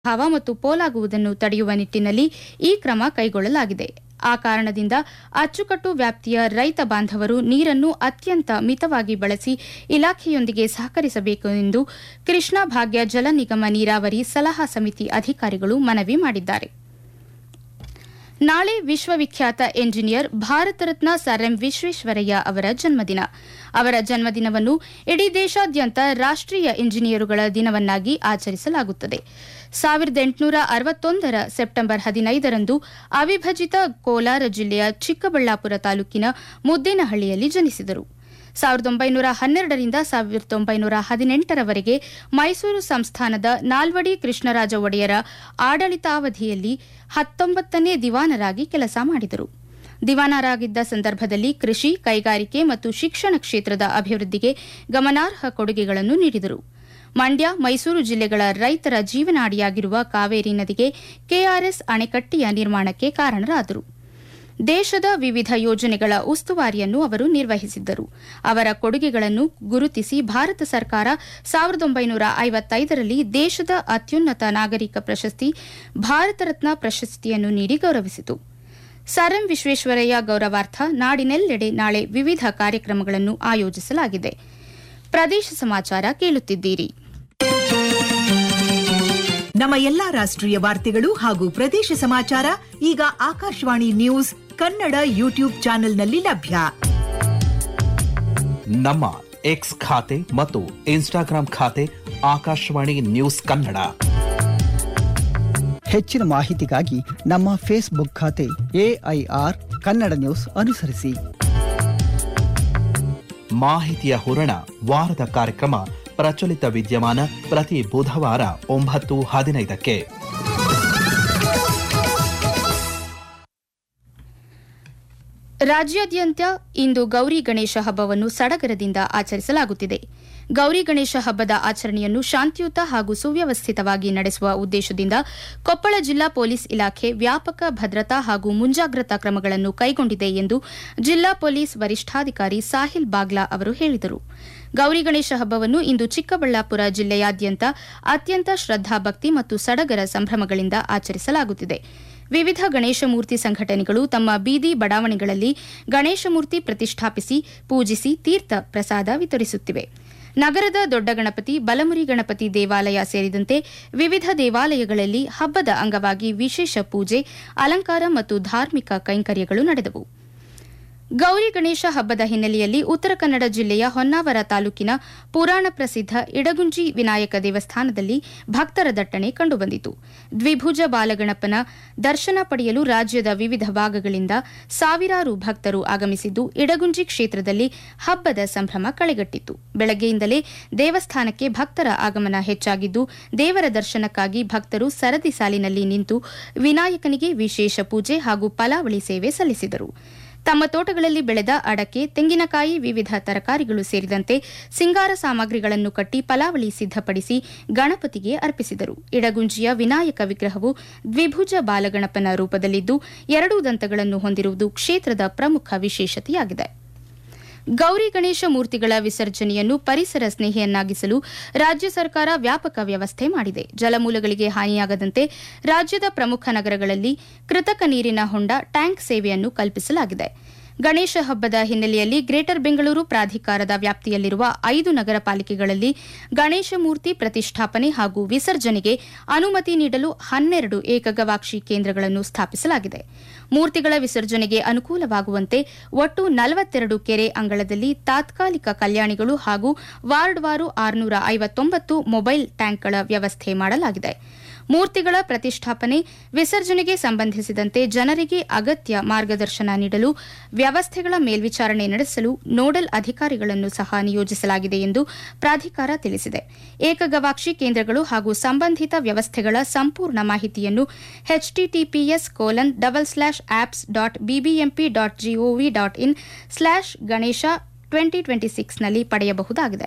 ಭಾವ ಮತ್ತು ಪೋಲಾಗುವುದನ್ನು ತಡೆಯುವ ನಿಟ್ಟಿನಲ್ಲಿ ಈ ಕ್ರಮ ಕೈಗೊಳ್ಳಲಾಗಿದೆ ಆ ಕಾರಣದಿಂದ ಅಚ್ಚುಕಟ್ಟು ವ್ಯಾಪ್ತಿಯ ರೈತ ಬಾಂಧವರು ನೀರನ್ನು ಅತ್ಯಂತ ಮಿತವಾಗಿ ಬಳಸಿ ಇಲಾಖೆಯೊಂದಿಗೆ ಸಹಕರಿಸಬೇಕು ಎಂದು ಕೃಷ್ಣಾ ಭಾಗ್ಯ ಜಲ ನಿಗಮ ನೀರಾವರಿ ಸಲಹಾ ಸಮಿತಿ ಅಧಿಕಾರಿಗಳು ಮನವಿ ಮಾಡಿದ್ದಾರೆ ನಾಳೆ ವಿಶ್ವವಿಖ್ಯಾತ engineer Bharat Ratna sir M Visvesvaraya ಅವರ ಜನ್ಮದಿನ ಅವರ ಜನ್ಮದಿನವನ್ನು ಇಡೀ ದೇಶಾದ್ಯಂತ ರಾಷ್ಟೀಯ ಇಂಜಿನಿಯರುಗಳ ದಿನವನ್ನಾಗಿ ಆಚರಿಸಲಾಗುತ್ತದೆ ಸಾವಿರದ ಎಂಟುನೂರ ಅರವತ್ತೊಂದರ ಸೆಪ್ಟೆಂಬರ್ ಹದಿನೈದರಂದು ಅವಿಭಜಿತ ಕೋಲಾರ ಜಿಲ್ಲೆಯ ಚಿಕ್ಕಬಳ್ಳಾಪುರ ತಾಲೂಕಿನ ಮುದ್ದೇನಹಳ್ಳಿಯಲ್ಲಿ ಜನಿಸಿದರು ಸಾವಿರದ ಒಂಬೈನೂರ ಹನ್ನೆರಡರಿಂದ ಸಾವಿರದ ಒಂಬೈನೂರ ಹದಿನೆಂಟರವರೆಗೆ ಮೈಸೂರು ಸಂಸ್ಥಾನದ ನಾಲ್ವಡಿ ಕೃಷ್ಣರಾಜ ಒಡೆಯರ ಆಡಳಿತಾವಧಿಯಲ್ಲಿ ಹತ್ತೊಂಬತ್ತನೇ ದಿವಾನರಾಗಿ ಕೆಲಸ ಮಾಡಿದರು ದಿವಾನರಾಗಿದ್ದ ಸಂದರ್ಭದಲ್ಲಿ ಕೃಷಿ ಕೈಗಾರಿಕೆ ಮತ್ತು ಶಿಕ್ಷಣ ಕ್ಷೇತ್ರದ ಅಭಿವೃದ್ಧಿಗೆ ಗಮನಾರ್ಹ ಕೊಡುಗೆಗಳನ್ನು ನೀಡಿದರು ಮಂಡ್ಯ ಮೈಸೂರು ಜಿಲ್ಲೆಗಳ ರೈತರ ಜೀವನಾಡಿಯಾಗಿರುವ ಕಾವೇರಿ ನದಿಗೆ ಕೆಆರ್ಎಸ್ ಅಣೆಕಟ್ಟೆಯ ನಿರ್ಮಾಣಕ್ಕೆ ಕಾರಣರಾದರು ದೇಶದ ವಿವಿಧ ಯೋಜನೆಗಳ ಉಸ್ತುವಾರಿಯನ್ನು ಅವರು ನಿರ್ವಹಿಸಿದ್ದರು ಅವರ ಕೊಡುಗೆಗಳನ್ನು ಗುರುತಿಸಿ ಭಾರತ ಸರ್ಕಾರ ಸಾವಿರದ ಒಂಬೈನೂರ ಐವತ್ತೈದರಲ್ಲಿ ದೇಶದ ಅತ್ಯುನ್ನತ ನಾಗರಿಕ ಪ್ರಶಸ್ತಿ ಭಾರತ ರತ್ನ ಪ್ರಶಸ್ತಿಯನ್ನು ನೀಡಿ ಗೌರವಿಸಿತು ಸರ್ ಎಂ ವಿಶ್ವೇಶ್ವರಯ್ಯ ಗೌರವಾರ್ಥ ನಾಡಿನೆಲ್ಲೆಡೆ ನಾಳೆ ವಿವಿಧ ಕಾರ್ಯಕ್ರಮಗಳನ್ನು ಆಯೋಜಿಸಲಾಗಿದೆ ಪ್ರದೇಶ ಸಮಾಚಾರ ಕೇಳುತ್ತಿದ್ದೀರಿ ನಮ್ಮ ಎಲ್ಲಾ ರಾಷ್ಟ್ರೀಯ ವಾರ್ತೆಗಳು ಹಾಗೂ ಪ್ರದೇಶ ಸಮಾಚಾರ ಈಗ ಆಕಾಶವಾಣಿ ನ್ಯೂಸ್ ಕನ್ನಡ ಯೂಟ್ಯೂಬ್ ಚಾನೆಲ್ನಲ್ಲಿ ಲಭ್ಯ ನಮ್ಮ ಎಕ್ಸ್ ಖಾತೆ ಮತ್ತು ಇನ್ಸ್ಟಾಗ್ರಾಂ ಖಾತೆ ಆಕಾಶವಾಣಿ ನ್ಯೂಸ್ ಕನ್ನಡ ಹೆಚ್ಚಿನ ಮಾಹಿತಿಗಾಗಿ ನಮ್ಮ ಫೇಸ್ಬುಕ್ ಖಾತೆ ಎಐಆರ್ ಕನ್ನಡ ನ್ಯೂಸ್ ಅನುಸರಿಸಿ ಮಾಹಿತಿಯ ಹೂರಣ ವಾರದ ಕಾರ್ಯಕ್ರಮ ಪ್ರಚಲಿತ ವಿದ್ಯಮಾನ ಪ್ರತಿ ಬುಧವಾರ ಒಂಬತ್ತು ಹದಿನೈದಕ್ಕೆ ರಾಜ್ಯಾದ್ಯಂತ ಇಂದು ಗೌರಿ ಗಣೇಶ ಹಬ್ಬವನ್ನು ಸಡಗರದಿಂದ ಆಚರಿಸಲಾಗುತ್ತಿದೆ ಗೌರಿ ಗಣೇಶ ಹಬ್ಬದ ಆಚರಣೆಯನ್ನು ಶಾಂತಿಯುತ ಹಾಗೂ ಸುವ್ಯವಸ್ಥಿತವಾಗಿ ನಡೆಸುವ ಉದ್ದೇಶದಿಂದ ಕೊಪ್ಪಳ ಜಿಲ್ಲಾ ಪೊಲೀಸ್ ಇಲಾಖೆ ವ್ಯಾಪಕ ಭದ್ರತಾ ಹಾಗೂ ಮುಂಜಾಗ್ರತಾ ಕ್ರಮಗಳನ್ನು ಕೈಗೊಂಡಿದೆ ಎಂದು ಜಿಲ್ಲಾ ಪೊಲೀಸ್ ವರಿಷ್ಠಾಧಿಕಾರಿ ಸಾಹಿಲ್ ಬಾಗ್ಲಾ ಅವರು ಹೇಳಿದರು ಗೌರಿ ಗಣೇಶ ಹಬ್ಬವನ್ನು ಇಂದು ಚಿಕ್ಕಬಳ್ಳಾಪುರ ಜಿಲ್ಲೆಯಾದ್ಯಂತ ಅತ್ಯಂತ ಶ್ರದ್ದಾಭಕ್ತಿ ಮತ್ತು ಸಡಗರ ಸಂಭ್ರಮಗಳಿಂದ ಆಚರಿಸಲಾಗುತ್ತಿದೆ ವಿವಿಧ ಗಣೇಶ ಮೂರ್ತಿ ಸಂಘಟನೆಗಳು ತಮ್ಮ ಬೀದಿ ಬಡಾವಣೆಗಳಲ್ಲಿ ಗಣೇಶ ಮೂರ್ತಿ ಪ್ರತಿಷ್ಠಾಪಿಸಿ ಪೂಜಿಸಿ ತೀರ್ಥ ಪ್ರಸಾದ ವಿತರಿಸುತ್ತಿವೆ ನಗರದ ದೊಡ್ಡ ಗಣಪತಿ ಬಲಮುರಿ ಗಣಪತಿ ದೇವಾಲಯ ಸೇರಿದಂತೆ ವಿವಿಧ ದೇವಾಲಯಗಳಲ್ಲಿ ಹಬ್ಬದ ಅಂಗವಾಗಿ ವಿಶೇಷ ಪೂಜೆ ಅಲಂಕಾರ ಮತ್ತು ಧಾರ್ಮಿಕ ಕೈಂಕರ್ಯಗಳು ನಡೆದವು ಗೌರಿ ಗಣೇಶ ಹಬ್ಬದ ಹಿನ್ನೆಲೆಯಲ್ಲಿ ಉತ್ತರ ಕನ್ನಡ ಜಿಲ್ಲೆಯ ಹೊನ್ನಾವರ ತಾಲೂಕಿನ ಪುರಾಣ ಪ್ರಸಿದ್ಧ ಇಡಗುಂಜಿ ವಿನಾಯಕ ದೇವಸ್ಥಾನದಲ್ಲಿ ಭಕ್ತರ ದಟ್ಟಣೆ ಕಂಡುಬಂದಿತು ದ್ವಿಭುಜ ಬಾಲಗಣಪನ ದರ್ಶನ ಪಡೆಯಲು ರಾಜ್ಯದ ವಿವಿಧ ಭಾಗಗಳಿಂದ ಸಾವಿರಾರು ಭಕ್ತರು ಆಗಮಿಸಿದ್ದು ಇಡಗುಂಜಿ ಕ್ಷೇತ್ರದಲ್ಲಿ ಹಬ್ಬದ ಸಂಭ್ರಮ ಕಳೆಗಟ್ಟಿತ್ತು ಬೆಳಗ್ಗೆಯಿಂದಲೇ ದೇವಸ್ಥಾನಕ್ಕೆ ಭಕ್ತರ ಆಗಮನ ಹೆಚ್ಚಾಗಿದ್ದು ದೇವರ ದರ್ಶನಕ್ಕಾಗಿ ಭಕ್ತರು ಸರದಿ ಸಾಲಿನಲ್ಲಿ ನಿಂತು ವಿನಾಯಕನಿಗೆ ವಿಶೇಷ ಪೂಜೆ ಹಾಗೂ ಫಲಾವಳಿ ಸೇವೆ ಸಲ್ಲಿಸಿದರು ತಮ್ಮ ತೋಟಗಳಲ್ಲಿ ಬೆಳೆದ ಅಡಕೆ ತೆಂಗಿನಕಾಯಿ ವಿವಿಧ ತರಕಾರಿಗಳು ಸೇರಿದಂತೆ ಸಿಂಗಾರ ಸಾಮಗ್ರಿಗಳನ್ನು ಕಟ್ಟಿ ಫಲಾವಳಿ ಸಿದ್ದಪಡಿಸಿ ಗಣಪತಿಗೆ ಅರ್ಪಿಸಿದರು ಇಡಗುಂಜಿಯ ವಿನಾಯಕ ವಿಗ್ರಹವು ದ್ವಿಭುಜ ಬಾಲಗಣಪನ ರೂಪದಲ್ಲಿದ್ದು ಎರಡೂ ದಂತಗಳನ್ನು ಹೊಂದಿರುವುದು ಕ್ಷೇತ್ರದ ಪ್ರಮುಖ ವಿಶೇಷತೆಯಾಗಿದೆ ಗೌರಿ ಗಣೇಶ ಮೂರ್ತಿಗಳ ವಿಸರ್ಜನೆಯನ್ನು ಪರಿಸರ ಸ್ನೇಹಿಯನ್ನಾಗಿಸಲು ರಾಜ್ಯ ಸರ್ಕಾರ ವ್ಯಾಪಕ ವ್ಯವಸ್ಥೆ ಮಾಡಿದೆ ಜಲಮೂಲಗಳಿಗೆ ಹಾನಿಯಾಗದಂತೆ ರಾಜ್ಯದ ಪ್ರಮುಖ ನಗರಗಳಲ್ಲಿ ಕೃತಕ ನೀರಿನ ಹೊಂಡ ಟ್ಯಾಂಕ್ ಸೇವೆಯನ್ನು ಕಲ್ಪಿಸಲಾಗಿದೆ ಗಣೇಶ ಹಬ್ಬದ ಹಿನ್ನೆಲೆಯಲ್ಲಿ ಗ್ರೇಟರ್ ಬೆಂಗಳೂರು ಪ್ರಾಧಿಕಾರದ ವ್ಯಾಪ್ತಿಯಲ್ಲಿರುವ ಐದು ನಗರ ಪಾಲಿಕೆಗಳಲ್ಲಿ ಗಣೇಶ ಮೂರ್ತಿ ಪ್ರತಿಷ್ಠಾಪನೆ ಹಾಗೂ ವಿಸರ್ಜನೆಗೆ ಅನುಮತಿ ನೀಡಲು ಹನ್ನೆರಡು ಏಕಗವಾಕ್ಷಿ ಕೇಂದ್ರಗಳನ್ನು ಸ್ಥಾಪಿಸಲಾಗಿದೆ ಮೂರ್ತಿಗಳ ವಿಸರ್ಜನೆಗೆ ಅನುಕೂಲವಾಗುವಂತೆ ಒಟ್ಟು ನಲವತ್ತೆರಡು ಕೆರೆ ಅಂಗಳದಲ್ಲಿ ತಾತ್ಕಾಲಿಕ ಕಲ್ಯಾಣಿಗಳು ಹಾಗೂ ವಾರ್ಡ್ವಾರು ಆರುನೂರ ಐವತ್ತೊಂಬತ್ತು ಮೊಬೈಲ್ ಟ್ಯಾಂಕ್ಗಳ ವ್ಯವಸ್ಥೆ ಮಾಡಲಾಗಿದೆ ಮೂರ್ತಿಗಳ ಪ್ರತಿಷ್ಠಾಪನೆ ವಿಸರ್ಜನೆಗೆ ಸಂಬಂಧಿಸಿದಂತೆ ಜನರಿಗೆ ಅಗತ್ಯ ಮಾರ್ಗದರ್ಶನ ನೀಡಲು ವ್ಯವಸ್ಥೆಗಳ ಮೇಲ್ವಿಚಾರಣೆ ನಡೆಸಲು ನೋಡಲ್ ಅಧಿಕಾರಿಗಳನ್ನು ಸಹ ನಿಯೋಜಿಸಲಾಗಿದೆ ಎಂದು ಪ್ರಾಧಿಕಾರ ತಿಳಿಸಿದೆ ಏಕಗವಾಕ್ಷಿ ಕೇಂದ್ರಗಳು ಹಾಗೂ ಸಂಬಂಧಿತ ವ್ಯವಸ್ಥೆಗಳ ಸಂಪೂರ್ಣ ಮಾಹಿತಿಯನ್ನು H T T P S colon double slash apps dot BBMP dot G O V dot in slash Ganesha twenty twenty ಸಿಕ್ಸ್ನಲ್ಲಿ ಪಡೆಯಬಹುದಾಗಿದೆ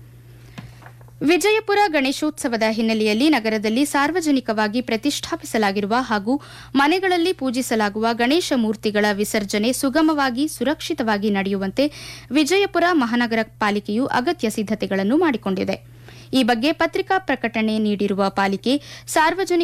ವಿಜಯಪುರ ಗಣೇಶೋತ್ಸವದ ಹಿನ್ನೆಲೆಯಲ್ಲಿ ನಗರದಲ್ಲಿ ಸಾರ್ವಜನಿಕವಾಗಿ ಪ್ರತಿಷ್ಠಾಪಿಸಲಾಗಿರುವ ಹಾಗೂ ಮನೆಗಳಲ್ಲಿ ಪೂಜಿಸಲಾಗುವ ಗಣೇಶ ಮೂರ್ತಿಗಳ ವಿಸರ್ಜನೆ ಸುಗಮವಾಗಿ ಸುರಕ್ಷಿತವಾಗಿ ನಡೆಯುವಂತೆ ವಿಜಯಪುರ ಮಹಾನಗರ ಪಾಲಿಕೆಯು ಅಗತ್ಯ ಸಿದ್ದತೆಗಳನ್ನು ಮಾಡಿಕೊಂಡಿದೆ ಈ ಬಗ್ಗೆ ಪತ್ರಿಕಾ ಪ್ರಕಟಣೆ ನೀಡಿರುವ ಪಾಲಿಕೆ ಸಾರ್ವಜನಿಕ